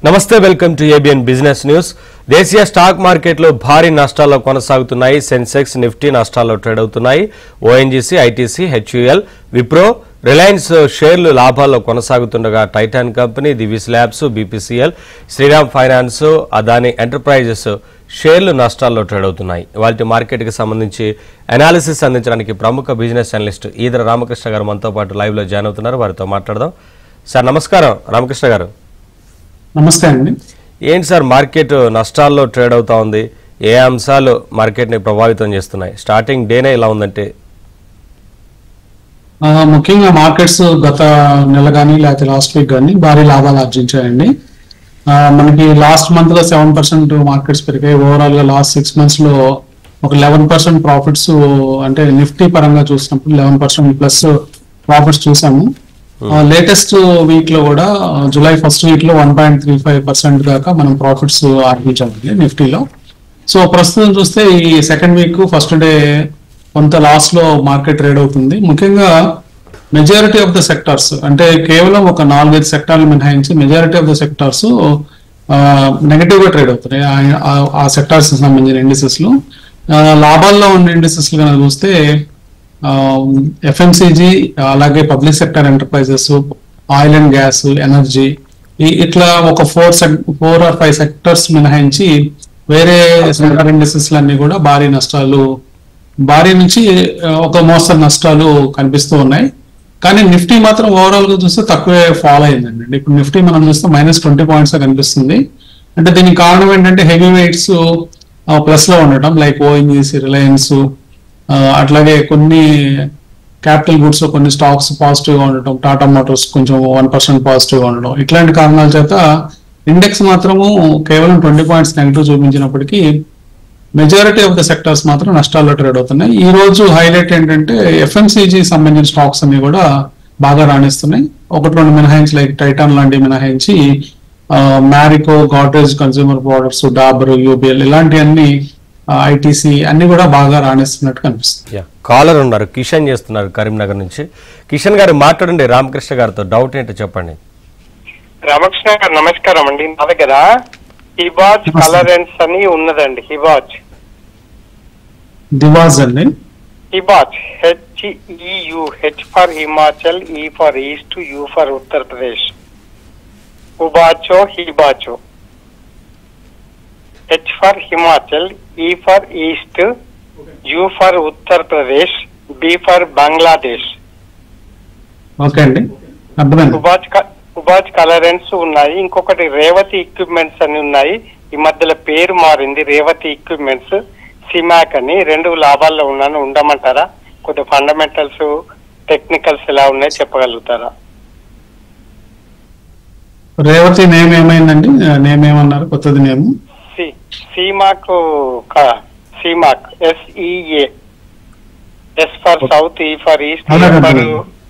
నమస్తే welcome to ABN business news దేశీయ stock మార్కెట్లో భారీ నష్టాల్లో కొనసాగుతున్నాయి సెన్సెక్స్ నిఫ్టీ నష్టాల్లో ట్రేడ్ అవుతున్నాయి ONGC ITC HUL Wipro Reliance షేర్లు లాభాల్లో కొనసాగుతుండగా Titan company Divi's labs BPCL Shriram finance Adani enterprises షేర్లు నష్టాల్లో ట్రేడ్ అవుతున్నాయి వాటి మార్కెట్కి సంబంధించి అనాలిసిస్ అందించడానికి ప్రముఖ బిజినెస్ అనలిస్ట్ ఈదర రామకృష్ణ గారు మనతో పాటు లైవ్లో జాయిన్ అవుతున్నారు వారితో మాట్లాడదాం సార్ నమస్కారం రామకృష్ణ గారు నమస్తే అండి ఏంటి సార్ మార్కెట్ నష్టాల్లో ట్రేడ్ అవుతా ఉంది ఏ అంశాలు మార్కెట్ని ప్రభావితం చేస్తున్నాయి స్టార్టింగ్ డేనే ఇలా ఉందంటే ఆ, ముఖ్యంగా మార్కెట్స్ గత నెల కానీ లేకపోతే లాస్ట్ వీక్ కానీ భారీ లాభాలు ఆర్జించాయండి ఆ, మనకి లాస్ట్ మంత్ లో సెవెన్ పర్సెంట్ మార్కెట్స్ పెరిగాయి ఓవరాల్ గా లాస్ట్ సిక్స్ మంత్స్ లో ఒక లెవెన్ పర్సెంట్ ప్రాఫిట్స్ అంటే నిఫ్టీ పరంగా చూసినప్పుడు లెవెన్ పర్సెంట్ ప్లస్ ప్రాఫిట్స్ చూసాము లేటెస్ట్ వీక్ లో కూడా జూలై ఫస్ట్ వీక్ లో one point three five percent దాకా మనం ప్రాఫిట్స్ ఆర్జించామండి నిఫ్టీలో సో ప్రస్తుతం చూస్తే ఈ సెకండ్ వీక్ ఫస్ట్ డే కొంత లాస్ లో మార్కెట్ ట్రేడ్ అవుతుంది ముఖ్యంగా మెజారిటీ ఆఫ్ ద సెక్టార్స్ అంటే కేవలం ఒక నాలుగైదు సెక్టార్లు మినహాయించి majority of the sectors negative గా ట్రేడ్ అవుతున్నాయి ఆ- ఆ- ఆ సెక్టార్స్ సంబంధించిన ఇండిసెస్ లో ఆ, లాభాల్లో ఉన్న ఇండిసెస్ కనుక చూస్తే ఎఫ్ఎంసీజీ అలాగే public sector enterprises oil and gas energy ఇట్లా ఒక four four or five sectors మినహాయించి వేరే సెక్టర్ ఇండస్ట్రీస్ అన్ని కూడా భారీ నష్టాలు భారీ నుంచి ఆ, ఒక మోస్తరు నష్టాలు కనిపిస్తూ ఉన్నాయి కానీ నిఫ్టీ మాత్రం ఓవరాల్ గా చూస్తే తక్కువే ఫాలో అయిందండి ఇప్పుడు నిఫ్టీ మనం చూస్తే మైనస్ ట్వంటీ పాయింట్స్ కనిపిస్తుంది అంటే దీనికి కారణం ఏంటంటే హెవీ వెయిట్స్ ప్లస్ లో ఉండటం లైక్ ఓఎన్జీసీ రిలయన్స్ అట్లాగే కొన్ని క్యాపిటల్ గుడ్స్ లో కొన్ని స్టాక్స్ పాజిటివ్ గా ఉండటం టాటా మోటార్స్ కొంచెం వన్ పర్సెంట్ పాజిటివ్ గా ఉండడం ఇట్లాంటి కారణాల చేత ఇండెక్స్ మాత్రము కేవలం ట్వంటీ పాయింట్స్ నెగిటివ్ చూపించినప్పటికీ మెజారిటీ ఆఫ్ ద సెక్టర్స్ మాత్రం నష్టాల్లో ట్రేడ్ అవుతున్నాయి ఈ రోజు హైలైట్ ఏంటంటే ఎఫ్ఎంసీజీ సంబంధించిన స్టాక్స్ అన్ని కూడా బాగా రాణిస్తున్నాయి ఒకటి రెండు మినహాయించి లైక్ టైటాన్ లాంటివి మినహాయించి Marico Godrej consumer products Dabur UBL ఇలాంటివన్నీ ఐటీసీ అన్ని కూడా బాగా రాణిస్తున్నట్టు కనిపిస్తుంది యా కాలర్ ఉన్నారు కిషన్ చేస్తున్నారు కరీంనగర్ నుంచి కిషన్ గారు మాట్లాడండి రామకృష్ణ గారితో డౌట్ ఏంటో చెప్పండి రామకృష్ణ గారు నమస్కారం అండి నా దగ్గర హిబాజ్ కలరెన్స్ అని ఉన్నదండి హిబాజ్ దివాజ్ అండి హిబాజ్ HEU H for Himachal E for east U for Uttar Pradesh ఉబాచో హిబాచో H for Himachal E for east U for Uttar Pradesh B for Bangladesh okay అండి అర్థమైంది ఉబాజ్ క- ఉబాజ్ కలరెన్స్ ఉన్నాయి ఇంకొకటి రేవతి ఎక్విప్మెంట్స్ అని ఉన్నాయి ఈ మధ్యలో పేరు మారింది రేవతి ఎక్విప్మెంట్స్ సిమాక్ అని రెండు లాభాల్లో ఉన్నాను ఉండమంటారా కొద్ది ఫండమెంటల్స్ టెక్నికల్స్ ఎలా ఉన్నాయో చెప్పగలుగుతారా రేవతి నేమ్ ఏమైందండి నేమ్ ఏమన్నారు కొత్తది నేమ్ సి సీమాక్ క- SEAMEC SEA S for south E for east అలాగే ఫర్ అలాగే.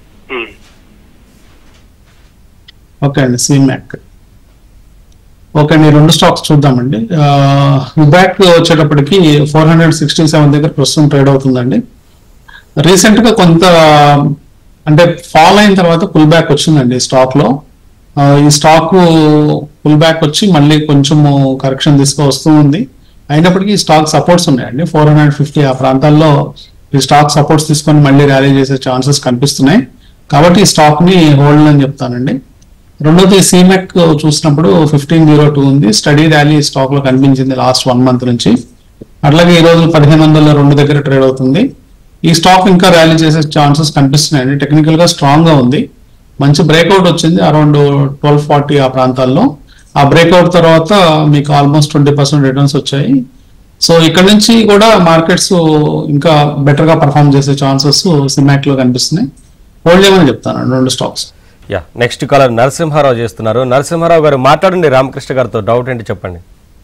ఓకే అండి సిమ్యాక్ ఓకే అండి ఈ రెండు స్టాక్స్ చూద్దామండి బ్యాక్ వచ్చేటప్పటికి ఫోర్ హండ్రెడ్ సిక్స్టీ సెవెన్ దగ్గర ప్రస్తుతం ట్రేడ్ అవుతుందండి రీసెంట్ గా కొంత అంటే ఫాల్ అయిన తర్వాత పుల్ బ్యాక్ వచ్చిందండి స్టాక్ లో ఆ, ఈ స్టాక్ పుల్ బ్యాక్ వచ్చి మళ్ళీ కొంచెము కరెక్షన్ తీసుకు వస్తూ ఉంది అయినప్పటికీ ఈ స్టాక్ సపోర్ట్స్ ఉన్నాయండి ఫోర్ హండ్రెడ్ ఫిఫ్టీ ఆ ప్రాంతాల్లో ఈ స్టాక్ సపోర్ట్స్ తీసుకొని మళ్ళీ ర్యాలీ చేసే ఛాన్సెస్ కనిపిస్తున్నాయి కాబట్టి ఈ స్టాక్ ని హోల్డ్ అని చెప్తానండి రెండోది సీమెక్ చూసినప్పుడు ఫిఫ్టీన్ జీరో టూ ఉంది స్టడీ ర్యాలీ స్టాక్ లో కనిపించింది లాస్ట్ వన్ మంత్ నుంచి అట్లాగే ఈ రోజు పదిహేను వందల రెండు దగ్గర ట్రేడ్ అవుతుంది ఈ స్టాక్ ఇంకా ర్యాలీ చేసే ఛాన్సెస్ కనిపిస్తున్నాయండి టెక్నికల్ గా స్ట్రాంగ్ గా ఉంది మంచి బ్రేక్అవుట్ వచ్చింది అరౌండ్ ట్వెల్వ్ ఫార్టీ ఆ ప్రాంతాల్లో ఆ బ్రేక్అవుట్ తర్వాత మీకు ఆల్మోస్ట్ ట్వంటీ పర్సెంట్ రిటర్న్స్ వచ్చాయి సో ఇక్కడ నుంచి కూడా మార్కెట్స్ ఇంకా బెటర్ గా పర్ఫామ్ చేసే ఛాన్సెస్ సిమాక్ లో కనిపిస్తున్నాయి హోల్డ్ చేయమని చెప్తాను రెండు stocks yeah next caller Narasimha Rao చేస్తున్నారు నరసింహారావు గారు మాట్లాడండి రామకృష్ణ గారితో డౌట్ ఏంటి చెప్పండి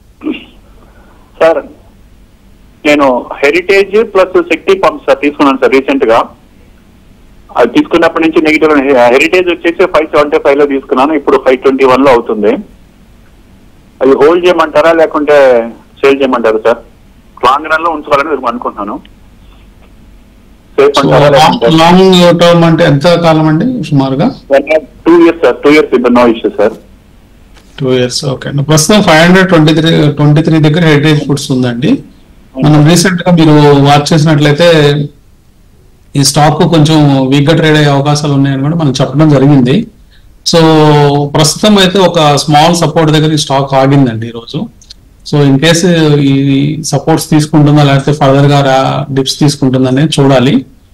సార్ నేను Heritage plus Shakti pump sir తీసుకున్నాను సార్ రీసెంట్ గా అది తీసుకున్నప్పటి నుంచి నెగిటివ్ హెరిటేజ్ వచ్చేసి ఫైవ్ సెవెంటీ ఫైవ్ లో తీసుకున్నాను ఇప్పుడు ఫైవ్ ట్వంటీ వన్ లో అవుతుంది అది హోల్డ్ చేయమంటారా లేకుంటే సేల్ చేయమంటారా సార్ లాంగ్ రన్ లో ఉంచుకోవాలని నేను అనుకుంటున్నాను సేఫ్ అంటారా లేకుంటే లాంగ్ టర్మ్ అంటే ఎంత కాలం అండి సుమారుగా two years sir two years ఇప్పుడు no issue sir two years okay అండి ప్రస్తుతం five hundred twenty three twenty three దగ్గర హెరిటేజ్ ఫుడ్స్ ఉందండి మనం రీసెంట్ గా మీరు వాచ్ చేసినట్లయితే ఈ స్టాక్ కొంచెం వీక్ గా ట్రేడ్ అయ్యే అవకాశాలు ఉన్నాయని కూడా మనం చెప్పడం జరిగింది సో ప్రస్తుతం అయితే ఒక స్మాల్ సపోర్ట్ దగ్గర ఈ స్టాక్ ఆగిందండి ఈ రోజు సో ఇన్ కేసు ఈ సపోర్ట్స్ తీసుకుంటుందా లేకపోతే ఫర్దర్ గా డిప్స్ తీసుకుంటుందా అనేది చూడాలి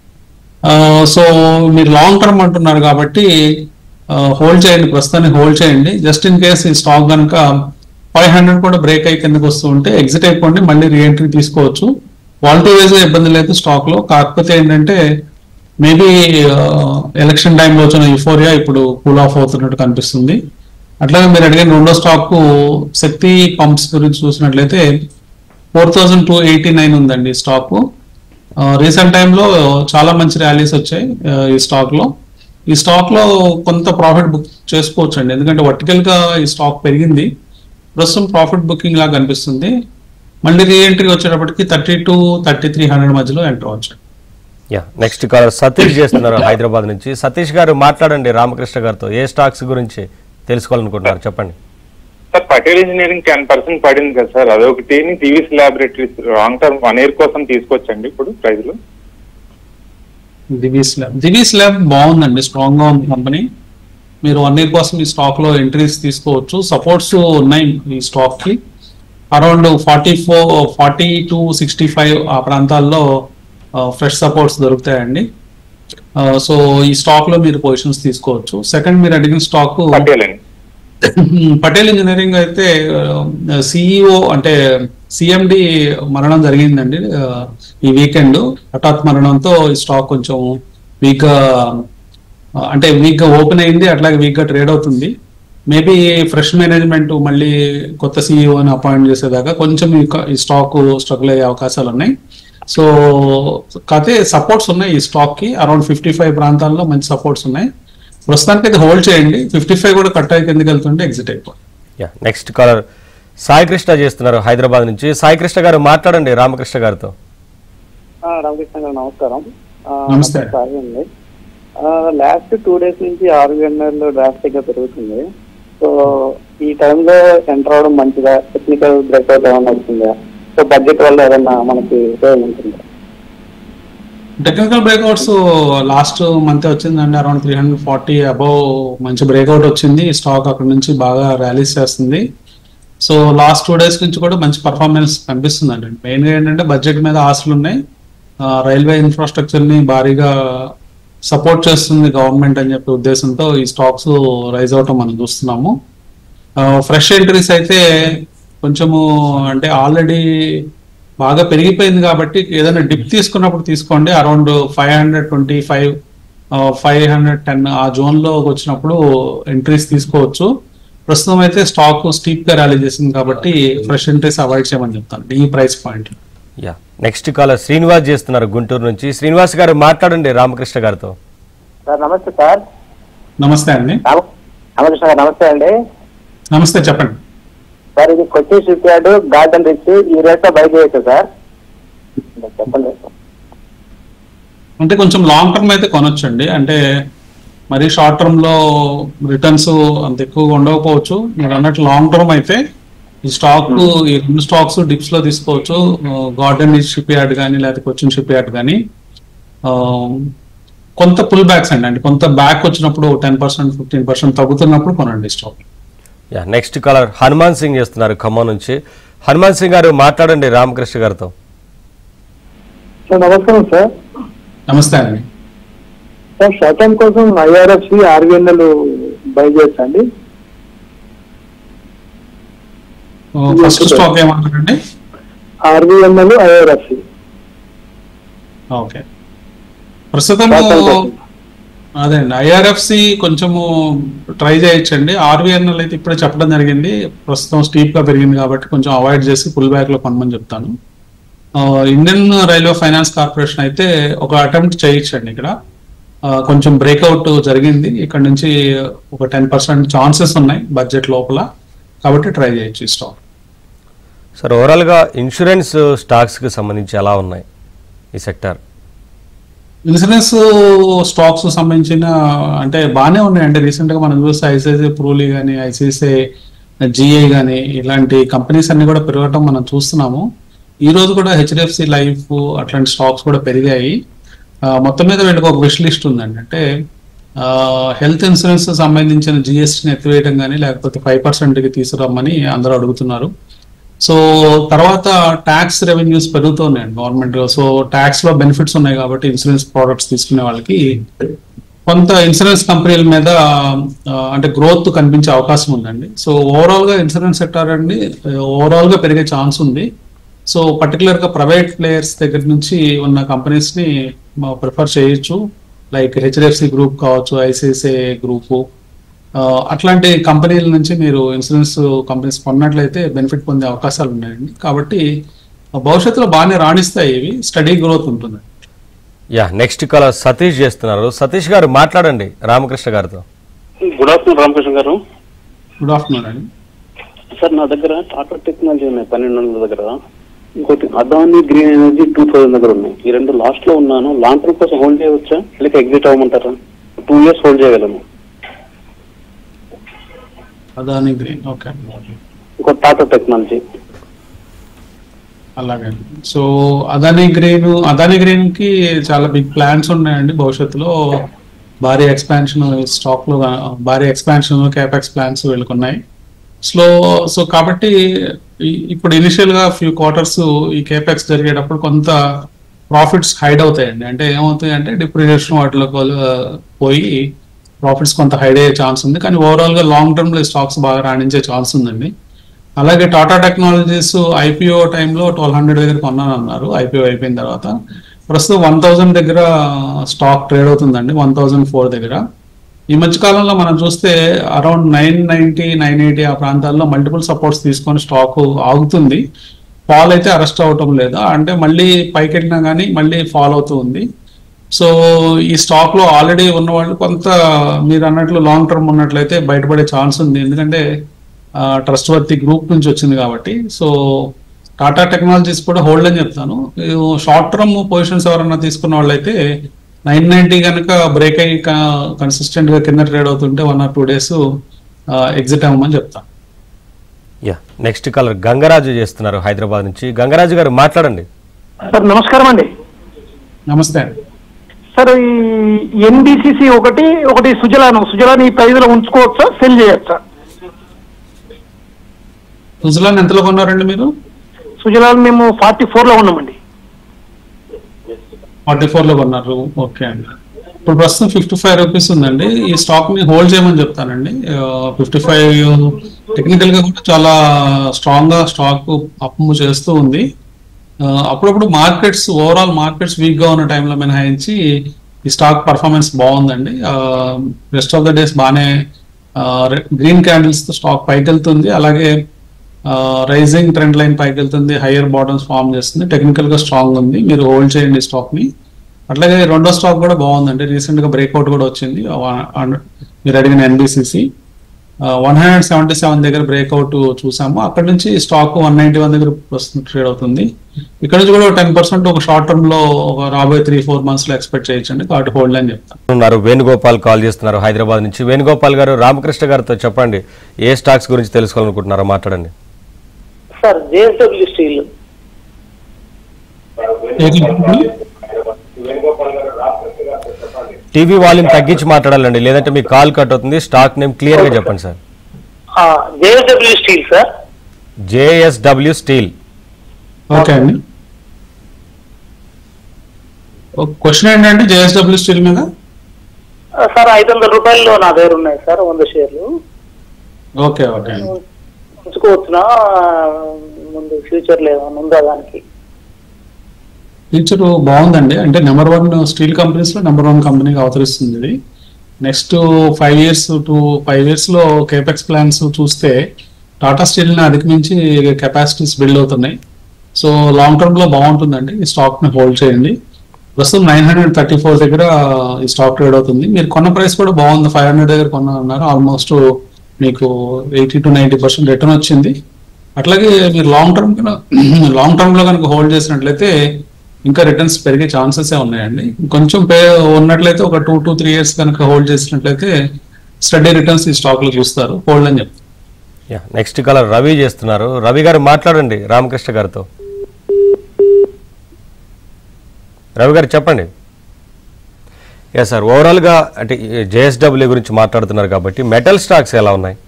సో మీరు లాంగ్ టర్మ్ అంటున్నారు కాబట్టి హోల్డ్ చేయండి ప్రస్తుతానికి హోల్డ్ చేయండి జస్ట్ ఇన్ కేస్ ఈ స్టాక్ కనుక ఫైవ్ హండ్రెడ్ కూడా బ్రేక్ అయ్యి కిందకి వస్తూ ఉంటే ఎగ్జిట్ అయిపోండి మళ్ళీ రీఎంట్రీ తీసుకోవచ్చు క్వాలిటీ వైజ్ ఇబ్బంది లేదు స్టాక్ లో కాకపోతే ఏంటంటే మేబీ ఎలక్షన్ టైంలో వచ్చిన యుఫోరియా ఇప్పుడు కూల్ ఆఫ్ అవుతున్నట్టు కనిపిస్తుంది అట్లాగే మీరు అడిగిన రెండో స్టాక్ శక్తి పంప్స్ గురించి చూసినట్లయితే four thousand two eighty nine ఉందండి స్టాక్ రీసెంట్ టైంలో చాలా మంచి ర్యాలీస్ వచ్చాయి ఆ, ఈ స్టాక్ లో ఈ స్టాక్ లో కొంత ప్రాఫిట్ బుక్ చేసుకోవచ్చు అండి ఎందుకంటే వర్టికల్ గా ఈ స్టాక్ పెరిగింది ప్రస్తుతం ప్రాఫిట్ బుకింగ్ లాగా కనిపిస్తుంది మళ్ళీ రీఎంట్రీ వచ్చేటప్పటికి thirty to thirty three hundred మధ్యలో ఎంటర్ అవచ్చు యా నెక్స్ట్ కాలర్ సతీష్ చేస్తున్నారు హైదరాబాద్ నుంచి సతీష్ గారు మాట్లాడండి రామకృష్ణ గారితో ఏ స్టాక్స్ గురించి తెలుసుకోవాలనుకుంటున్నారు చెప్పండి sir Patel engineering ten percent పడింది కదా సార్ అదొకటి TVS laboratories long term one year కోసం తీసుకొచ్చండి ఇప్పుడు ప్రైస్ లో దివీస్ ల్యాబ్ దివీస్ ల్యాబ్ బాగుందండి స్ట్రాంగ్ గా ఉంది కంపెనీ మీరు వన్ ఇయర్ కోసం ఈ స్టాక్ లో ఎంట్రీస్ తీసుకోవచ్చు సపోర్ట్స్ ఉన్నాయి ఈ స్టాక్ కి around forty four forty to sixty five ఆ ప్రాంతాల్లో ఫ్రెష్ సపోర్ట్స్ దొరుకుతాయండి సో ఈ స్టాక్ లో మీరు పొజిషన్స్ తీసుకోవచ్చు సెకండ్ మీరు అడిగిన స్టాక్ పటేల్ అండి పటేల్ ఇంజనీరింగ్ అయితే సిఇఓ అంటే సిఎండి మరణం జరిగిందండి ఆ, ఈ వీకెండ్ హఠాత్ మరణంతో ఈ స్టాక్ కొంచెం వీక్ గా ఆ, అంటే వీక్ గా ఓపెన్ అయింది అట్లాగే వీక్ గా ట్రేడ్ అవుతుంది మేబీ ఫ్రెష్ మేనేజ్మెంట్ మళ్ళీ కొత్త సిఇఓని అపాయింట్ చేసేదాకా కొంచెం ఈ క- ఈ స్టాక్ స్ట్రగుల్ అయ్యే అవకాశాలు ఉన్నాయి సో కాకపోతే సపోర్ట్స్ ఉన్నాయి ఈ స్టాక్ కి అరౌండ్ ఫిఫ్టీ ఫైవ్ ప్రాంతాల్లో మంచి సపోర్ట్స్ ఉన్నాయి ప్రస్తుతానికి అయితే హోల్డ్ చేయండి ఫిఫ్టీ ఫైవ్ కూడా కట్ అయ్యి కిందకి వెళ్తుంటే ఎగ్జిట్ అయిపోయింది yeah next caller Sai Krishna చేస్తున్నారు హైదరాబాద్ నుంచి సాయి కృష్ణ గారు మాట్లాడండి రామకృష్ణ గారితో ఆ, రామకృష్ణ గారు నమస్కారం ఆ, నమస్తే. నా పేరు సాయి అండి లాస్ట్ టూ డేస్ నుంచి ఆరు గంటల్లో డ్రాస్టిక్ గా పెరుగుతుంది సో ఈ టైంలో ఎంటర్ అవడం మంచిదా టెక్నికల్ బ్రేక్అవుట్ ఏమైనా వచ్చిందా సో బడ్జెట్ వల్ల ఏదన్నా మనకి ఉపయోగం ఉంటుందా టెక్నికల్ బ్రేక్అవుట్స్ లాస్ట్ మంత్ వచ్చిందండి around three hundred forty above మంచి బ్రేక్అవుట్ వచ్చింది స్టాక్ అక్కడ నుంచి బాగా ర్యాలీస్ చేస్తుంది సో లాస్ట్ టూ డేస్ నుంచి కూడా మంచి పర్ఫార్మెన్స్ కనిపిస్తుందండి మెయిన్ గా ఏంటంటే బడ్జెట్ మీద ఆశలు ఉన్నాయి ఆ, రైల్వే ఇన్ఫ్రాస్ట్రక్చర్ ని భారీగా సపోర్ట్ చేస్తుంది గవర్నమెంట్ అని చెప్పే ఉద్దేశంతో ఈ స్టాక్స్ రైజ్ అవటం మనం చూస్తున్నాము ఫ్రెష్ ఎంట్రీస్ అయితే కొంచెము అంటే ఆల్రెడీ బాగా పెరిగిపోయింది కాబట్టి ఏదైనా డిప్ తీసుకున్నప్పుడు తీసుకోండి around five hundred twenty five five hundred ten ఆ జోన్ లో వచ్చినప్పుడు ఎంట్రీస్ తీసుకోవచ్చు ప్రస్తుతం అయితే స్టాక్ స్టీప్ గా ర్యాలీ చేసింది కాబట్టి ఫ్రెష్ ఎంట్రీస్ అవాయిడ్ చేయమని చెప్తాను ఈ price point yeah next caller Srinivas చేస్తున్నారు గుంటూరు నుంచి శ్రీనివాస్ గారు మాట్లాడండి రామకృష్ణ గారితో సార్ నమస్తే సార్ నమస్తే అండి రామకృష్ణ గారు నమస్తే అండి నమస్తే చెప్పండి సార్ ఇది Kochi shipyard garden reach ఈ రేట్ లో బై చేయొచ్చు సార్ చెప్పండి అంటే కొంచెం లాంగ్ టర్మ్ అయితే కొనొచ్చండి అంటే మరీ షార్ట్ టర్మ్ లో రిటర్న్స్ అంత ఎక్కువగా ఉండకపోవచ్చు మీరు అన్నట్టు లాంగ్ టర్మ్ అయితే ఈ స్టాక్ ఈ రెండు స్టాక్స్ డిప్స్ లో తీసుకోవచ్చు గార్డెన్ షిప్ యార్డ్ కానీ లేకపోతే కొచ్చిన్ షిప్ యార్డ్ కానీ ఆ, కొంత పుల్ బ్యాక్స్ అండి అంటే కొంత బ్యాక్ వచ్చినప్పుడు టెన్ పర్సెంట్ ఫిఫ్టీన్ పర్సెంట్ తగ్గుతున్నప్పుడు కొనండి stock yeah next caller Hanuman Singh చేస్తున్నారు ఖమ్మం నుంచి హనుమాన్ సింగ్ గారు మాట్లాడండి రామకృష్ణ గారితో సార్ నమస్కారం సార్ నమస్తే అండి సార్ షార్ట్ టర్మ్ కోసం ఐఆర్ఎఫ్సి ఆర్వీఎన్ఎల్ బై చేయొచ్చా అండి ఫస్ట్ స్టాక్ ఏమంటారండి ఆర్వీఎన్ఎల్ ఐఆర్ఎఫ్సి ఓకే ప్రస్తుతం Short term కోసం. అదే అండి ఐఆర్ఎఫ్సి కొంచెము ట్రై చేయొచ్చండి ఆర్వీఎన్ఎల్ అయితే ఇప్పుడే చెప్పడం జరిగింది ప్రస్తుతం స్టీప్ గా పెరిగింది కాబట్టి కొంచెం అవాయిడ్ చేసి పుల్ బ్యాక్ లో కొనమని చెప్తాను ఆ, ఇండియన్ రైల్వే ఫైనాన్స్ కార్పొరేషన్ అయితే ఒక అటెంప్ట్ చేయొచ్చండి ఇక్కడ ఆ, కొంచెం బ్రేక్అవుట్ జరిగింది ఇక్కడ నుంచి ఒక టెన్ పర్సెంట్ ఛాన్సెస్ ఉన్నాయి బడ్జెట్ లోపల కాబట్టి ట్రై చేయొచ్చు ఈ స్టాక్ సార్ ఓవరాల్గా ఇన్సూరెన్స్ స్టాక్స్కి సంబంధించి ఎలా ఉన్నాయి ఈ సెక్టార్ ఇన్సూరెన్స్ స్టాక్స్ సంబంధించిన అంటే బాగానే ఉన్నాయండి రీసెంట్ గా మనం చూస్తే ఐసిఐసిఐ ప్రూలీ కానీ ఐసిఐసిఐ జిఐ కానీ ఇలాంటి కంపెనీస్ అన్ని కూడా పెరగటం మనం చూస్తున్నాము ఈ రోజు కూడా హెచ్డిఎఫ్సి లైఫ్ అట్లాంటి స్టాక్స్ కూడా పెరిగాయి ఆ, మొత్తం మీద వీళ్ళకి ఒక విష్ లిస్ట్ ఉందండి అంటే హెల్త్ ఇన్సూరెన్స్ సంబంధించిన జిఎస్టీని ఎత్తివేయడం కానీ లేకపోతే ఫైవ్ పర్సెంట్కి తీసుకురమ్మని అందరూ అడుగుతున్నారు సో తర్వాత ట్యాక్స్ రెవెన్యూస్ పెరుగుతున్నాయండి గవర్నమెంట్ సో ట్యాక్స్ లో బెనిఫిట్స్ ఉన్నాయి కాబట్టి ఇన్సూరెన్స్ ప్రోడక్ట్స్ తీసుకునే వాళ్ళకి కొంత ఇన్సూరెన్స్ కంపెనీల మీద ఆ, అంటే గ్రోత్ కనిపించే అవకాశం ఉందండి సో ఓవరాల్ గా ఇన్సూరెన్స్ సెక్టర్ అండి ఓవరాల్ గా పెరిగే ఛాన్స్ ఉంది సో పర్టికులర్ గా ప్రైవేట్ ప్లేయర్స్ దగ్గర నుంచి ఉన్న కంపెనీస్ ని ప్రిఫర్ చేయొచ్చు లైక్ హెచ్డిఎఫ్సి గ్రూప్ కావచ్చు ఐసిఐసిఐ గ్రూప్ అట్లాంటి కంపెనీల నుంచి మీరు ఇన్సూరెన్స్ కంపెనీస్ కొన్నట్లయితే బెనిఫిట్ పొందే అవకాశాలు ఉన్నాయండి కాబట్టి భవిష్యత్తులో బాగానే రాణిస్తాయి ఇవి స్టడీ గ్రోత్ ఉంటుంది యా నెక్స్ట్ కాల్ సతీష్ చేస్తున్నారు సతీష్ గారు మాట్లాడండి రామకృష్ణ గారితో గుడ్ ఆఫ్టర్నూన్ రామకృష్ణ గారు గుడ్ ఆఫ్టర్నూన్ అండి సార్ నా దగ్గర టాటా టెక్నాలజీ ఉన్నాయి పన్నెండు వందల దగ్గర ఇంకోటి Adani green energy two thousand దగ్గర ఉన్నాయి ఈ రెండు లాస్ట్ లో ఉన్నాను లాంగ్ టర్మ్ కోసం హోల్డ్ చేయవచ్చా లేక ఎగ్జిట్ అవ్వమంటారా టూ ఇయర్స్ హోల్డ్ చేయగలను అదాని గ్రీన్ ఓకే ఇంకో టాటా టెక్నాలజీ అలాగే so Adani green Adani green కి చాలా బిగ్ ప్లాన్స్ ఉన్నాయండి భవిష్యత్తులో భారీ ఎక్స్పాన్షన్ స్టాక్ లో గా- భారీ ఎక్స్పాన్షన్ క్యాపెక్స్ ప్లాన్స్ వీళ్ళకున్నాయి స్లో సో కాబట్టి ఈ- ఇప్పుడు ఇనిషియల్ గా ఫ్యూ క్వార్టర్స్ ఈ కేపెక్స్ జరిగేటప్పుడు కొంత ప్రాఫిట్స్ హైడ్ అవుతాయండి అంటే ఏమవుతాయి అంటే డిప్రిసియేషన్ వాటిలో కొల- పోయి ప్రాఫిట్స్ కొంత హైడ్ అయ్యే ఛాన్స్ ఉంది కానీ ఓవరాల్ గా లాంగ్ టర్మ్ లో స్టాక్స్ బాగా రాణించే ఛాన్స్ ఉందండి అలాగే టాటా టెక్నాలజీస్ ఐపీఓ టైంలో ట్వెల్వ్ హండ్రెడ్ దగ్గర కొన్నాను అన్నారు ఐపీఓ అయిపోయిన తర్వాత ప్రస్తుతం వన్ థౌజండ్ దగ్గర స్టాక్ ట్రేడ్ అవుతుందండి వన్ థౌజండ్ ఫోర్ దగ్గర ఈ మధ్య కాలంలో మనం చూస్తే around nine ninety nine eighty ఆ ప్రాంతాల్లో మల్టిపుల్ సపోర్ట్స్ తీసుకొని స్టాక్ ఆగుతుంది ఫాల్ అయితే అరెస్ట్ అవటం లేదు అంటే మళ్ళీ పైకి వెళ్ళినా కానీ మళ్ళీ ఫాల్ అవుతూ ఉంది సో ఈ స్టాక్ లో ఆల్రెడీ ఉన్న వాళ్ళు కొంత మీరు అన్నట్లు లాంగ్ టర్మ్ ఉన్నట్లయితే బయటపడే ఛాన్స్ ఉంది ఎందుకంటే ట్రస్ట్ వర్తి గ్రూప్ నుంచి వచ్చింది కాబట్టి సో టాటా టెక్నాలజీస్ కూడా హోల్డ్ అని చెప్తాను షార్ట్ టర్మ్ పొజిషన్స్ ఎవరన్నా తీసుకున్న వాళ్ళైతే నైన్ నైన్టీ కనుక బ్రేక్ అయ్యి కన్సిస్టెంట్ గా కింద ట్రేడ్ అవుతుంటే one or two days exit అవ్వమని చెప్తాను యా నెక్స్ట్ కాలర్ గంగరాజు చేస్తున్నారు హైదరాబాద్ నుంచి గంగరాజు గారు మాట్లాడండి సార్ నమస్కారం అండి నమస్తే అండి సార్ ఈ ఎన్బిసిసి ఒకటి ఒకటి సుజలాను సుజలాన్ ఈ ప్రైజ్ లో ఉంచుకోవచ్చా సెల్ చేయొచ్చా సుజలాన్ ఎంతలో కొన్నారండి మీరు సుజలాన్ మేము ఫార్టీ ఫోర్ లో ఉన్నామండి ఫార్టీ ఫోర్ లో కొన్నారు ఓకే అండి ఇప్పుడు ప్రస్తుతం ఫిఫ్టీ ఫైవ్ రూపీస్ ఉందండి ఈ స్టాక్ ని హోల్డ్ చేయమని చెప్తానండి ఫిఫ్టీ ఫైవ్ టెక్నికల్ గా కూడా చాలా స్ట్రాంగ్ గా స్టాక్ అప్ మూవ్ చేస్తూ ఉంది ఆ, అప్పుడప్పుడు మార్కెట్స్ ఓవరాల్ మార్కెట్స్ వీక్ గా ఉన్న టైంలో మినహాయించి ఈ స్టాక్ పర్ఫార్మెన్స్ బాగుందండి రెస్ట్ ఆఫ్ ద డేస్ బాగానే గ్రీన్ క్యాండిల్స్ తో స్టాక్ పైకి వెళ్తుంది అలాగే రైజింగ్ ట్రెండ్ లైన్ పైకి వెళ్తుంది హయ్యర్ బాటమ్స్ ఫామ్ చేస్తుంది టెక్నికల్ గా స్ట్రాంగ్ ఉంది మీరు హోల్డ్ చేయండి స్టాక్ ని అట్లాగే రెండో స్టాక్ కూడా బాగుందండి రీసెంట్ గా బ్రేక్అవుట్ కూడా వచ్చింది ఆ- ఆ- మీరు అడిగిన NBCC one hundred seventy seven దగ్గర బ్రేక్అవుట్ చూసాము అక్కడ నుంచి స్టాక్ వన్ నైన్టీ వన్ దగ్గర ప్రస్తుతం ట్రేడ్ అవుతుంది ఇక్కడ నుంచి కూడా టెన్ పర్సెంట్ ఒక షార్ట్ టర్మ్ లో ఒక రాబోయే త్రీ ఫోర్ మంత్స్ లో ఎక్స్పెక్ట్ చేయొచ్చండి కాబట్టి హోల్డ్ అని చెప్తాను ఉన్నారు వేణుగోపాల్ కాల్ చేస్తున్నారు హైదరాబాద్ నుంచి వేణుగోపాల్ గారు రామకృష్ణ గారితో చెప్పండి ఏ స్టాక్స్ గురించి తెలుసుకోవాలనుకుంటున్నారో మాట్లాడండి సార్ జేఎస్డబ్ల్యూ స్టీల్ ఏ కంపెనీ? టీవీ వాల్యూమ్ తగ్గించి మాట్లాడాలండి లేదంటే మీ కాల్ కట్ అవుతుంది స్టాక్ నేమ్ క్లియర్ గా చెప్పండి sir JSW steel sir JSW steel okay అండి క్వశ్చన్ ఏంటంటే జేఎస్డబ్ల్యూ స్టీల్ మీద సార్ ఐదు వందల రూపాయలు నా దగ్గర ఉన్నాయి సార్ వంద షేర్లు ఓకే ఓకే అండి ఉంచుకోవచ్చునా ముందు ఫ్యూచర్ లో ఏమైనా ఉందా దానికి ఫ్యూచర్ బాగుందండి అంటే నెంబర్ వన్ స్టీల్ కంపెనీస్ లో నెంబర్ వన్ కంపెనీగా అవతరిస్తుంది ఇది next five years to five years లో కేపెక్స్ ప్లాన్స్ చూస్తే టాటా స్టీల్ ని అధిగమించి కెపాసిటీస్ బిల్డ్ అవుతున్నాయి సో లాంగ్ టర్మ్ లో బాగుంటుందండి ఈ స్టాక్ ని హోల్డ్ చేయండి ప్రస్తుతం నైన్ హండ్రెడ్ థర్టీ ఫోర్ దగ్గర ఈ స్టాక్ ట్రేడ్ అవుతుంది మీరు కొన్న ప్రైస్ కూడా బాగుంది ఫైవ్ హండ్రెడ్ దగ్గర కొన్నారు ఆల్మోస్ట్ మీకు eighty to ninety percent return వచ్చింది అట్లాగే మీరు లాంగ్ టర్మ్ లాంగ్ టర్మ్ లో కనుక హోల్డ్ చేసినట్లయితే ఇంకా రిటర్న్స్ పెరిగే ఛాన్సెస్ ఉన్నాయండి కొంచెం పే ఉన్నట్లయితే ఒక టూ టు త్రీ ఇయర్స్ కనుక హోల్డ్ చేసినట్లయితే స్టడీ రిటర్న్స్ ఈ స్టాక్ లో చూస్తారు హోల్డ్ అని చెప్తారు యా నెక్స్ట్ కాలర్ రవి చేస్తున్నారు రవి గారు మాట్లాడండి రామకృష్ణ గారితో రవి గారు చెప్పండి యా సార్ ఓవరాల్గా అంటే జేఎస్డబ్ల్యూ గురించి మాట్లాడుతున్నారు కాబట్టి మెటల్ స్టాక్స్ ఎలా ఉన్నాయి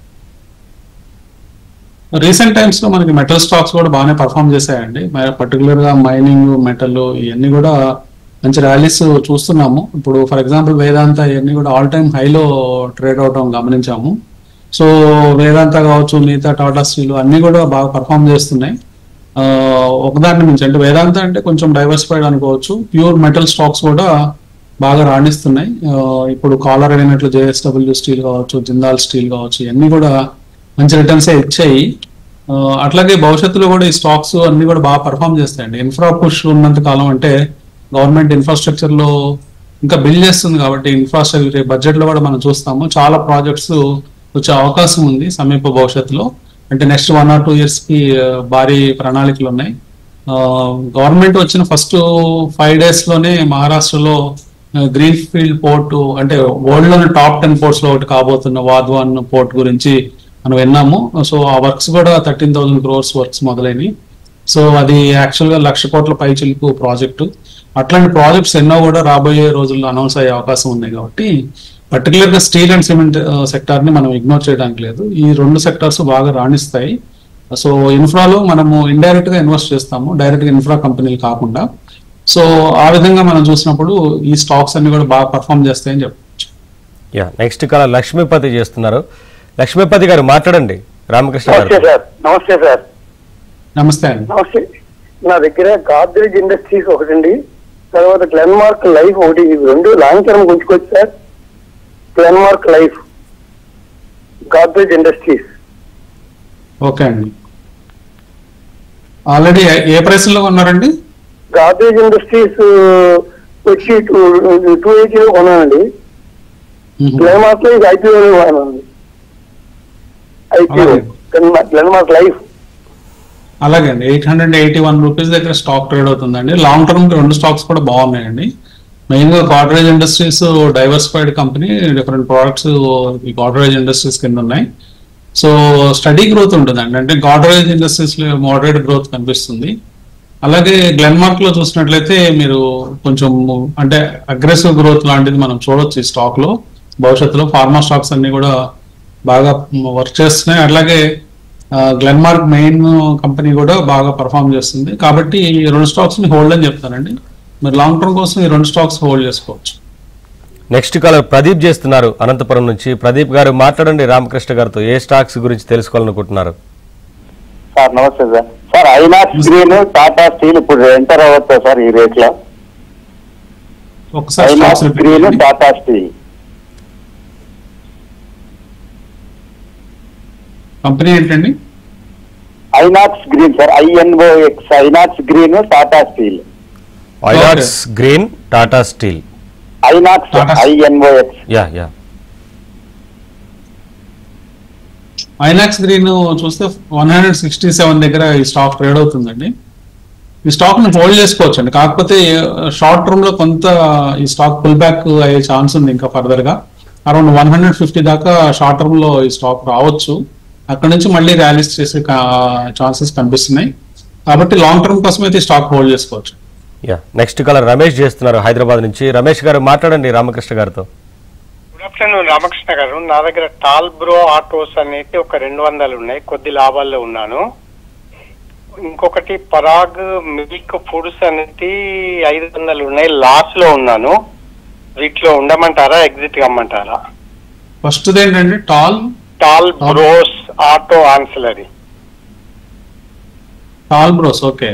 రీసెంట్ టైమ్స్ లో మనకి మెటల్ స్టాక్స్ కూడా బాగానే పర్ఫామ్ చేశాయండి పర్టికులర్ గా మైనింగ్ మెటల్ ఇవన్నీ కూడా మంచి ర్యాలీస్ చూస్తున్నాము ఇప్పుడు ఫర్ ఎగ్జాంపుల్ వేదాంత ఇవన్నీ కూడా ఆల్ టైమ్ హైలో ట్రేడ్ అవడం గమనించాము సో వేదాంత కావచ్చు మిగతా టాటా స్టీల్ అన్ని కూడా బాగా పర్ఫామ్ చేస్తున్నాయి ఆ, ఒకదాన్ని మించి అంటే వేదాంత అంటే కొంచెం డైవర్సిఫైడ్ అనుకోవచ్చు ప్యూర్ మెటల్ స్టాక్స్ కూడా బాగా రాణిస్తున్నాయి ఆ, ఇప్పుడు కాలర్ అయినట్లు జేఎస్డబ్ల్యూ స్టీల్ కావచ్చు జిందాల్ స్టీల్ కావచ్చు ఇవన్నీ కూడా మంచి రిటర్న్స్ ఇచ్చాయి ఆ, అట్లాగే భవిష్యత్తులో కూడా ఈ స్టాక్స్ అన్ని కూడా బాగా పర్ఫామ్ చేస్తాయండి ఇన్ఫ్రా పుష్ ఉన్నంత కాలం అంటే గవర్నమెంట్ ఇన్ఫ్రాస్ట్రక్చర్ లో ఇంకా బిల్డ్ చేస్తుంది కాబట్టి ఇన్ఫ్రాస్ట్రక్చర్ బడ్జెట్ లో కూడా మనం చూస్తాము చాలా ప్రాజెక్ట్స్ వచ్చే అవకాశం ఉంది సమీప భవిష్యత్తులో అంటే next one or two years కి ఆ, భారీ ప్రణాళికలు ఉన్నాయి గవర్నమెంట్ వచ్చిన ఫస్ట్ ఫైవ్ డేస్ లోనే మహారాష్ట్రలో గ్రీన్ ఫీల్డ్ పోర్ట్ అంటే వరల్డ్ లోని టాప్ టెన్ పోర్ట్స్ లో ఒకటి కాబోతున్న వాధ్వాన్ పోర్ట్ గురించి మనం విన్నాము సో ఆ వర్క్స్ కూడా థర్టీన్ థౌసండ్ క్రోర్స్ వర్క్స్ మొదలైనవి సో అది యాక్చువల్ గా లక్ష కోట్ల పై చిలుకు ప్రాజెక్టు అట్లాంటి ప్రాజెక్ట్స్ ఎన్నో కూడా రాబోయే రోజుల్లో అనౌన్స్ అయ్యే అవకాశం ఉన్నాయి కాబట్టి పర్టికులర్ గా స్టీల్ అండ్ సిమెంట్ సెక్టార్ ని మనం ఇగ్నోర్ చేయడానికి లేదు ఈ రెండు సెక్టార్స్ బాగా రాణిస్తాయి సో ఇన్ఫ్రాలో మనము ఇండైరెక్ట్ గా ఇన్వెస్ట్ చేస్తాము డైరెక్ట్ గా ఇన్ఫ్రా కంపెనీలు కాకుండా సో ఆ విధంగా మనం చూసినప్పుడు ఈ స్టాక్స్ అన్ని కూడా బాగా పర్ఫామ్ చేస్తాయని చెప్పచ్చు యా నెక్స్ట్ కాలర్ లక్ష్మీపతి చేస్తున్నారు లక్ష్మీపతి గారు మాట్లాడండి రామకృష్ణ నమస్తే గారు సార్ నమస్తే సార్ నమస్తే అండి నమస్తే నా దగ్గర గాద్రేజ్ ఇండస్ట్రీస్ ఒకటండి తర్వాత గ్లెన్మార్క్ లైఫ్ ఒకటి ఇవి రెండు లాంగ్ టర్మ్ గుంచుకోవచ్చు sir Glenmark life Godrej industries okay అండి ఆల్రెడీ ఏ ప్రైస్ లో ఉన్నారండి గాద్రేజ్ ఇండస్ట్రీస్ వచ్చి టూ టూ ఎయిటీలో కొన్నానండి గ్లెన్మార్క్ లో ఇది ఐపీఓలో కొన్నానండి ఐపీఓ అలాగే. గ్లెన్మార్క్ లైఫ్ అలాగే అండి eight hundred eighty one rupees దగ్గర స్టాక్ ట్రేడ్ అవుతుందండి లాంగ్ టర్మ్ రెండు స్టాక్స్ కూడా బాగున్నాయండి మెయిన్ గా Godrej industries diversified company different products ఈ గాడ్రేజ్ ఇండస్ట్రీస్ కింద ఉన్నాయి సో స్టడీ గ్రోత్ ఉంటుందండి అంటే గాడ్రేజ్ ఇండస్ట్రీస్ లో మోడరేట్ గ్రోత్ కనిపిస్తుంది అలాగే గ్లెన్మార్క్ లో చూసినట్లయితే మీరు కొంచెం అంటే అగ్రెసివ్ గ్రోత్ లాంటిది మనం చూడొచ్చు ఈ స్టాక్ లో భవిష్యత్తులో ఫార్మా స్టాక్స్ అన్ని కూడా బాగా వర్క్ చేస్తున్నాయి అలాగే గ్లెన్మార్క్ మెయిన్ కంపెనీ కూడా బాగా పర్ఫామ్ చేస్తుంది కాబట్టి ఈ రెండు స్టాక్స్ ని హోల్డ్ అని చెప్తానండి మీరు లాంగ్ టర్మ్ కోసం ఈ రెండు స్టాక్స్ హోల్డ్ చేసుకోవచ్చు నెక్స్ట్ కాలర్ ప్రదీప్ చేస్తున్నారు అనంతపురం నుంచి ప్రదీప్ గారు మాట్లాడండి రామకృష్ణ గారితో ఏ స్టాక్స్ గురించి తెలుసుకోవాలనుకుంటున్నారు సార్ నమస్తే sir sir Inox green Tata steel ఇప్పుడు ఎంటర్ అవ్వచ్చా సార్ ఈ రేట్ లో ఒకసారి Inox stocks green repeat Tata steel company ఏంటండి Inox green sir I N O X Inox green Tata steel Inox green Tata steel Inox Tata Steel. I N O X yeah yeah Inox green చూస్తే one hundred sixty seven దగ్గర ఈ stock trade అవుతుందండి ఈ stock ని hold చేసుకోవచ్చు అండి కాకపోతే షార్ట్ టర్మ్ లో కొంత ఈ స్టాక్ పుల్ బ్యాక్ అయ్యే ఛాన్స్ ఉంది ఇంకా ఫర్దర్ గా అరౌండ్ వన్ హండ్రెడ్ ఫిఫ్టీ దాకా షార్ట్ టర్మ్ లో ఈ స్టాక్ రావచ్చు అక్కడ నుంచి మళ్ళీ ర్యాలీస్ చేసే ఛాన్సెస్ కనిపిస్తున్నాయి కాబట్టి లాంగ్ టర్మ్ కోసం అయితే ఈ స్టాక్ హోల్డ్ చేసుకోవచ్చు యా నెక్స్ట్ కాలర్ రమేష్ చేస్తున్నారు హైదరాబాద్ నుంచి రమేష్ గారు మాట్లాడండి రామకృష్ణ గారితో గుడ్ ఆఫ్టర్నూన్ రామకృష్ణ గారు నా దగ్గర టాల్ బ్రో ఆటోస్ అనేది ఒక రెండు వందలు ఉన్నాయి కొద్ది లాభాల్లో ఉన్నాను ఇంకొకటి పరాగ్ మిల్క్ ఫుడ్స్ అనేది ఐదు వందలు ఉన్నాయి లాస్ లో ఉన్నాను వీటిలో ఉండమంటారా ఎగ్జిట్ కమ్మంటారా ఫస్ట్ ఏంటంటే Tal Talbros auto ancillary Talbros okay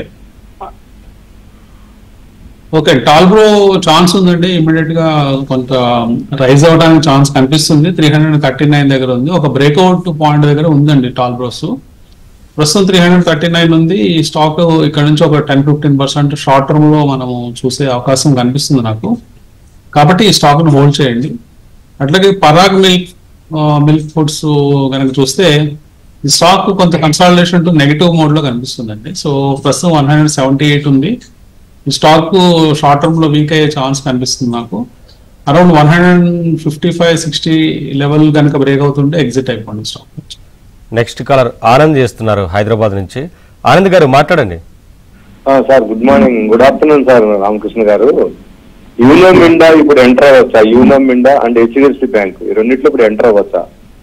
okay Talbro chance ఉందండి ఇమీడియట్ గా కొంత రైజ్ అవడానికి ఛాన్స్ కనిపిస్తుంది త్రీ హండ్రెడ్ థర్టీ నైన్ దగ్గర ఉంది ఒక బ్రేక్అవుట్ పాయింట్ దగ్గర ఉందండి టాల్ బ్రోస్ ప్రస్తుతం త్రీ హండ్రెడ్ థర్టీ నైన్ ఉంది ఈ స్టాక్ ఇక్కడ నుంచి ఒక ten fifteen percent short term లో మనము చూసే అవకాశం కనిపిస్తుంది నాకు కాబట్టి ఈ స్టాక్ ను హోల్డ్ చేయండి అట్లాగే పరాగ్ మిల్క్ మిల్క్ ఫుడ్స్ కనుక చూస్తే ఈ స్టాక్ కొంత కన్సాలిడేషన్ టు నెగిటివ్ మోడ్ లో కనిపిస్తుందండి సో ప్రస్తుతం వన్ హండ్రెడ్ సెవెంటీ ఎయిట్ ఉంది ఈ స్టాక్ షార్ట్ టర్మ్ లో వీక్ అయ్యే ఛాన్స్ కనిపిస్తుంది నాకు around one hundred fifty five sixty level కనుక బ్రేక్ అవుతుంటే ఎగ్జిట్ అయిపోండి స్టాక్ నెక్స్ట్ కాలర్ ఆనంద్ చేస్తున్నారు హైదరాబాద్ నుంచి ఆనంద్ గారు మాట్లాడండి sir good morning good afternoon sir Ramakrishna గారు యూనో మిండా ఇప్పుడు ఎంటర్ అవ్వచ్చా Uno Minda and HDFC bank ఈ రెండిట్లో ఇప్పుడు ఎంటర్ అవ్వచ్చా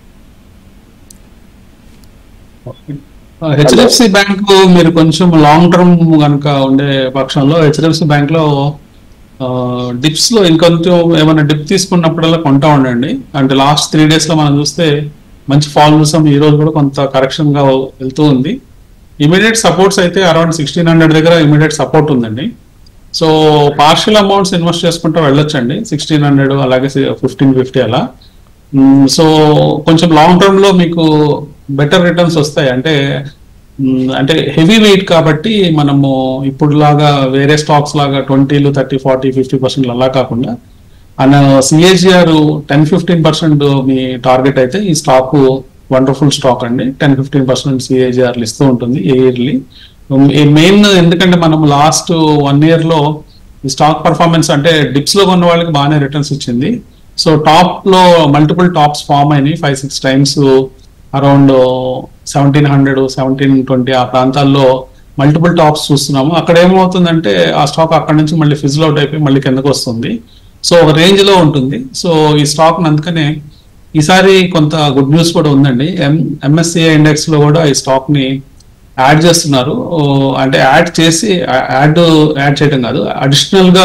హెచ్డిఎఫ్సి బ్యాంక్ మీరు కొంచెం లాంగ్ టర్మ్ కనుక ఉండే పక్షంలో హెచ్డిఎఫ్సి బ్యాంక్ లో డిప్స్ లో ఇంకొంచెం ఏమైనా డిప్ తీసుకున్నప్పుడల్లా కొంటా ఉండండి అంటే లాస్ట్ త్రీ డేస్ లో మనం చూస్తే మంచి ఫాల్ చూసాం ఈ రోజు కూడా కొంత కరెక్షన్ గా వెళ్తూ ఉంది ఇమీడియట్ సపోర్ట్స్ అయితే అరౌండ్ సిక్స్టీన్ హండ్రెడ్ దగ్గర ఇమీడియట్ సపోర్ట్ ఉందండి సో పార్షియల్ అమౌంట్స్ ఇన్వెస్ట్ చేసుకుంటూ వెళ్ళొచ్చండి సిక్స్టీన్ హండ్రెడ్ అలాగే ఫిఫ్టీన్ ఫిఫ్టీ అలా సో కొంచెం లాంగ్ టర్మ్ లో మీకు బెటర్ రిటర్న్స్ వస్తాయి అంటే మ్, అంటే హెవీ వెయిట్ కాబట్టి మనము ఇప్పుడు లాగా వేరే స్టాక్స్ లాగా ట్వంటీలు థర్టీ ఫార్టీ ఫిఫ్టీ పర్సెంట్ అలా కాకుండా అన్న సిఏజిఆర్ టెన్ ఫిఫ్టీన్ పర్సెంట్ మీ టార్గెట్ అయితే ఈ స్టాక్ వండర్ఫుల్ స్టాక్ అండి టెన్ ఫిఫ్టీన్ పర్సెంట్ సిఏజిఆర్లు ఇస్తూ ఉంటుంది ఇయర్లీ మెయిన్ ఎందుకంటే మనం లాస్ట్ వన్ ఇయర్ లో ఈ స్టాక్ పర్ఫార్మెన్స్ అంటే డిప్స్ లో కొన్న వాళ్ళకి బాగానే రిటర్న్స్ ఇచ్చింది సో టాప్ లో మల్టిపుల్ టాప్స్ ఫామ్ అయినాయి five six times around seventeen hundred seventeen twenty ఆ ప్రాంతాల్లో మల్టిపుల్ టాప్స్ చూస్తున్నాము అక్కడ ఏమవుతుందంటే ఆ స్టాక్ అక్కడ నుంచి మళ్ళీ ఫిజిల్ అవుట్ అయిపోయి మళ్ళీ కిందకు వస్తుంది సో ఒక రేంజ్ లో ఉంటుంది సో ఈ స్టాక్ అందుకనే ఈసారి కొంత గుడ్ న్యూస్ కూడా ఉందండి ఎం ఎంఎస్సిఐ ఇండెక్స్ లో కూడా ఈ స్టాక్ ని యాడ్ చేస్తున్నారు ఓ, అంటే యాడ్ చేసి యాడ్ యాడ్ చేయడం కాదు అడిషనల్ గా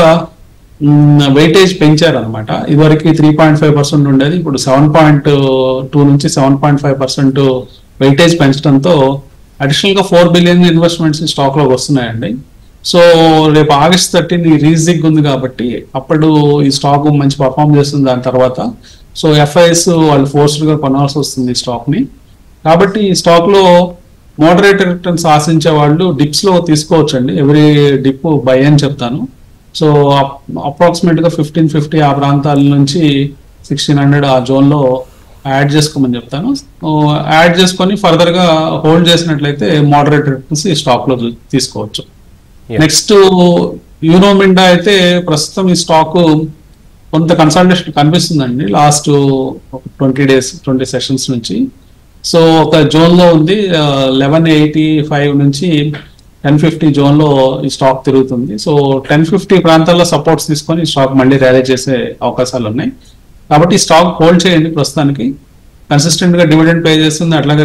వెయిటేజ్ పెంచారు అనమాట ఇదివరకు త్రీ పాయింట్ ఫైవ్ పర్సెంట్ ఉండేది ఇప్పుడు సెవెన్ పాయింట్ టూ నుంచి seven point five percent weightage పెంచడంతో అడిషనల్ గా ఫోర్ బిలియన్ ఇన్వెస్ట్మెంట్స్ స్టాక్ లోకి వస్తున్నాయండి సో రేపు ఆగస్ట్ థర్టీన్ ఈ రీజిగ్ ఉంది కాబట్టి అప్పుడు ఈ స్టాక్ మంచి పర్ఫామ్ చేస్తుంది దాని తర్వాత సో ఎఫ్ఐఎస్ వాళ్ళు ఫోర్స్డ్ గా కొనాల్సి వస్తుంది ఈ స్టాక్ ని కాబట్టి ఈ స్టాక్ లో మోడరేట్ రిటర్న్స్ ఆశించే వాళ్ళు డిప్స్ లో తీసుకోవచ్చండి ఎవ్రీ డిప్ బై అని చెప్తాను సో అప్రాక్సిమేట్ గా ఫిఫ్టీన్ ఫిఫ్టీ ఆ ప్రాంతాల నుంచి సిక్స్టీన్ హండ్రెడ్ ఆ జోన్ లో యాడ్ చేసుకోమని చెప్తాను యాడ్ చేసుకొని ఫర్దర్ గా హోల్డ్ చేసినట్లయితే మోడరేట్ రిటర్న్స్ ఈ స్టాక్ లో తీసుకోవచ్చు నెక్స్ట్ యూనోమిండా అయితే ప్రస్తుతం ఈ స్టాక్ కొంత కన్సల్టేషన్ కనిపిస్తుందండి last twenty days twenty sessions నుంచి సో ఒక జోన్ లో ఉంది లెవెన్ ఎయిటీ ఫైవ్ నుంచి టెన్ ఫిఫ్టీ జోన్ లో ఈ స్టాక్ తిరుగుతుంది సో టెన్ ఫిఫ్టీ ప్రాంతాల్లో సపోర్ట్స్ తీసుకొని ఈ స్టాక్ మళ్ళీ ర్యాలీ చేసే అవకాశాలు ఉన్నాయి కాబట్టి ఈ స్టాక్ హోల్డ్ చేయండి ప్రస్తుతానికి కన్సిస్టెంట్ గా డివిడెండ్ పే చేస్తుంది అట్లాగే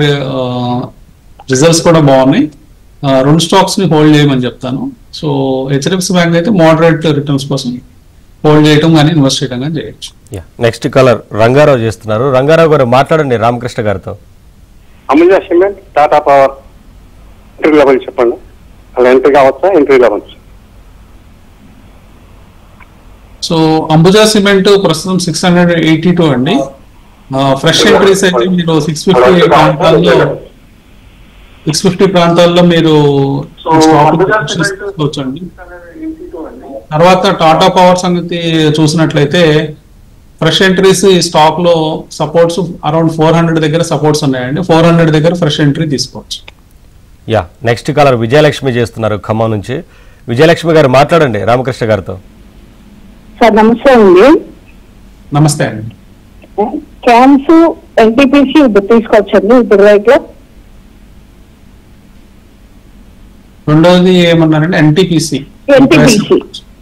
రిజల్ట్స్ కూడా బాగున్నాయి ఆ, రెండు స్టాక్స్ ని హోల్డ్ చేయమని చెప్తాను సో హెచ్డిఎఫ్సి బ్యాంక్ అయితే మోడరేట్ రిటర్న్స్ కోసం హోల్డ్ చేయటం కానీ ఇన్వెస్ట్ చేయడం కానీ చేయొచ్చు నెక్స్ట్ కాలర్ రంగారావు చేస్తున్నారు రంగారావు గారు మాట్లాడండి రామకృష్ణ గారితో అమూల్య cement Tata power entry level చెప్పండి అలా ఎంట్రీ కావచ్చా entry level so Ambuja cement ప్రస్తుతం సిక్స్ హండ్రెడ్ ఎయిటీ టూ అండి ఫ్రెష్ ఎంట్రీస్ అయితే మీరు సిక్స్ ఫిఫ్టీ ప్రాంతాల్లో సిక్స్ ఫిఫ్టీ ప్రాంతాల్లో మీరు తీసుకోవచ్చండి తర్వాత టాటా పవర్ సంగతి చూసినట్లయితే ఫ్రెష్ ఎంట్రీస్ ఈ స్టాక్ లో సపోర్ట్స్ అరౌండ్ ఫోర్ హండ్రెడ్ దగ్గర సపోర్ట్స్ ఉన్నాయండి ఫోర్ హండ్రెడ్ దగ్గర ఫ్రెష్ ఎంట్రీ తీసుకోవచ్చు యా నెక్స్ట్ కాలర్ విజయలక్ష్మి చేస్తున్నారు ఖమ్మం నుంచి విజయలక్ష్మి గారు మాట్లాడండి రామకృష్ణ గారితో సార్ నమస్తే అండి నమస్తే అండి క్యాన్స్ ఎన్టీపీసీ ఇప్పుడు తీసుకోవచ్చండి ఇప్పుడు రేట్ లో రెండోది ఏమన్నారంటే ఎన్టీపీసీ ఎన్టీపీసీ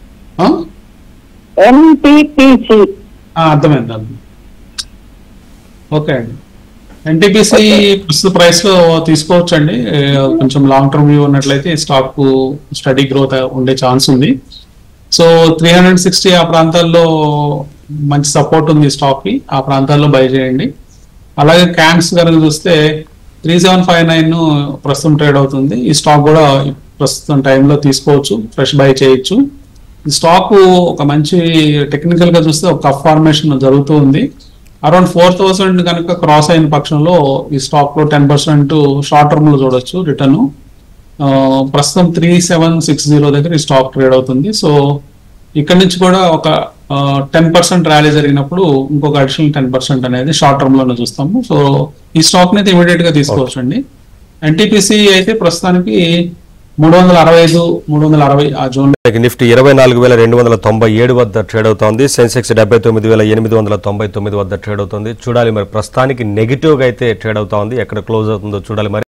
ఎన్టీపీసీ అర్థమైంది అర్థం ఓకే అండి ఎన్టీపీసీ ప్రస్తుత ప్రైస్ లో తీసుకోవచ్చు అండి కొంచెం లాంగ్ టర్మ్ వ్యూ ఉన్నట్లయితే స్టాక్ స్టడీ గ్రోత్ ఉండే ఛాన్స్ ఉంది సో త్రీ హండ్రెడ్ సిక్స్టీ ఆ ప్రాంతాల్లో మంచి సపోర్ట్ ఉంది స్టాక్ కి ఆ ప్రాంతాల్లో బై చేయండి అలాగే క్యాంప్స్ కనుక చూస్తే త్రీ సెవెన్ ఫైవ్ నైన్ ప్రస్తుతం ట్రేడ్ అవుతుంది ఈ స్టాక్ కూడా ప్రస్తుతం టైంలో తీసుకోవచ్చు ఫ్రెష్ బై చేయొచ్చు ఈ స్టాక్ ఒక మంచి టెక్నికల్ గా చూస్తే ఒక కఫ్ ఫార్మేషన్ జరుగుతూ ఉంది అరౌండ్ ఫోర్ థౌసండ్ కనుక క్రాస్ అయిన పక్షంలో ఈ స్టాక్ లో టెన్ పర్సెంట్ షార్ట్ టర్మ్ లో చూడొచ్చు రిటర్న్ ప్రస్తుతం త్రీ సెవెన్ సిక్స్ జీరో దగ్గర ఈ స్టాక్ ట్రేడ్ అవుతుంది సో ఇక్కడ నుంచి కూడా ఒక టెన్ పర్సెంట్ ర్యాలీ జరిగినప్పుడు ఇంకొక అడిషనల్ టెన్ పర్సెంట్ అనేది షార్ట్ టర్మ్ లోనే చూస్తాము సో ఈ స్టాక్ ని అయితే ఇమీడియట్ గా తీసుకోవచ్చు అండి ఎన్టీపీసీ అయితే ప్రస్తుతానికి మూడు వందల అరవై ఐదు మూడు వందల అరవై ఆ జోన్ నిఫ్టీ ఇరవై నాలుగు వేల రెండు వందల తొంభై ఏడు వద్ద ట్రేడ్ అవుతోంది సెన్సెక్స్ డెబ్బై తొమ్మిది వేల ఎనిమిది వందల తొంభై తొమ్మిది వద్ద ట్రేడ్ అవుతుంది చూడాలి మరి ప్రస్తుతానికి నెగిటివ్గా అయితే ట్రేడ్ అవుతా ఉంది ఎక్కడ క్లోజ్ అవుతుందో చూడాలి మరి